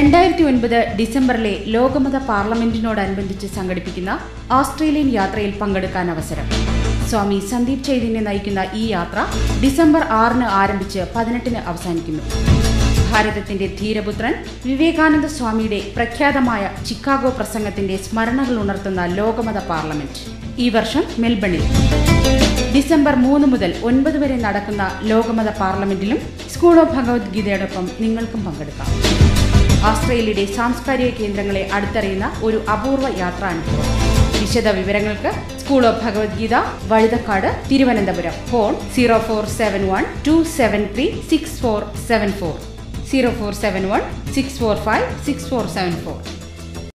രണ്ടായിരത്തി ഒൻപത് ഡിസംബറിലെ ലോകമത പാർലമെന്റിനോടനുബന്ധിച്ച് സംഘടിപ്പിക്കുന്ന ഓസ്ട്രേലിയൻ യാത്രയിൽ പങ്കെടുക്കാൻ അവസരം സ്വാമി സന്ദീപ് ചൈതന്യ നയിക്കുന്ന ഈ യാത്ര ഡിസംബർ ആറിന് ആരംഭിച്ച് പതിനെട്ടിന് അവസാനിക്കുന്നു ഭാരതത്തിന്റെ ധീരപുത്രൻ വിവേകാനന്ദ സ്വാമിയുടെ പ്രഖ്യാതമായ ചിക്കാഗോ പ്രസംഗത്തിന്റെ സ്മരണകൾ ഉണർത്തുന്ന ലോകമത പാർലമെന്റ് ഈ വർഷം മെൽബണിൽ ഡിസംബർ മൂന്ന് മുതൽ ഒൻപത് വരെ നടക്കുന്ന ലോകമത പാർലമെന്റിലും സ്കൂൾ ഓഫ് ഭഗവത്ഗീതയോടൊപ്പം നിങ്ങൾക്കും പങ്കെടുക്കാം ഓസ്ട്രേലിയയുടെ സാംസ്കാരിക കേന്ദ്രങ്ങളെ അടുത്തറിയുന്ന ഒരു അപൂർവ യാത്രാനുഭവം വിശദ വിവരങ്ങൾക്ക് school of Bhagavad Gita Vazhuthacaud Thiruvananthapuram phone zero four seven one two seven three six four seven four zero four seven one six four five six four seven four